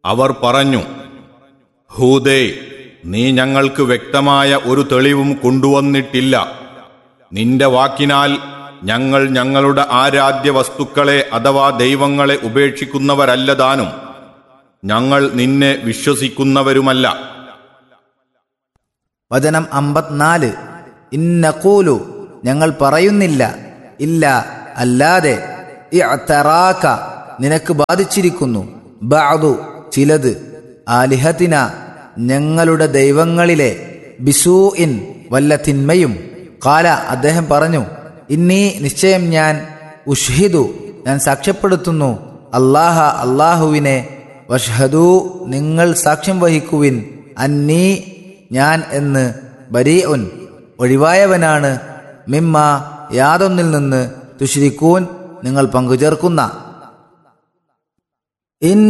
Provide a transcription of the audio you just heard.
അവർ പറഞ്ഞു ഹൂദേ നീ ഞങ്ങൾക്ക് വ്യക്തമായ ഒരു തെളിവും കൊണ്ടുവന്നിട്ടില്ല നിന്റെ വാക്കിനാൽ ഞങ്ങൾ ഞങ്ങളുടെ ആരാധ്യ വസ്തുക്കളെ അഥവാ ദൈവങ്ങളെ ഉപേക്ഷിക്കുന്നവരല്ലതാനും ഞങ്ങൾ നിന്നെ വിശ്വസിക്കുന്നവരുമല്ല വചനം അമ്പത്തിനാല് ഇന്നക്കൂലു ഞങ്ങൾ പറയുന്നില്ല ഇല്ല അല്ലാതെ ഇഅ്തറാക നിനക്ക് ബാധിച്ചിരിക്കുന്നു ബഅദു ചിലത് ആലിഹത്തിന ഞങ്ങളുടെ ദൈവങ്ങളിലെ ബിസൂഇൻ വല്ല തിന്മയും കാല അദ്ദേഹം പറഞ്ഞു ഇന്നീ നിശ്ചയം ഞാൻ ഉഷ്ഹിദു ഞാൻ സാക്ഷ്യപ്പെടുത്തുന്നു അല്ലാഹ അല്ലാഹുവിനെ വഷ്ഹദു നിങ്ങൾ സാക്ഷ്യം വഹിക്കുവിൻ അന്നീ ഞാൻ എന്ന് ബരീഉൻ ഒഴിവായവനാണ് മിമ്മ യാതൊന്നിൽ നിന്ന് തുഷിരിക്കൂൻ നിങ്ങൾ പങ്കുചേർക്കുന്ന ഇൻ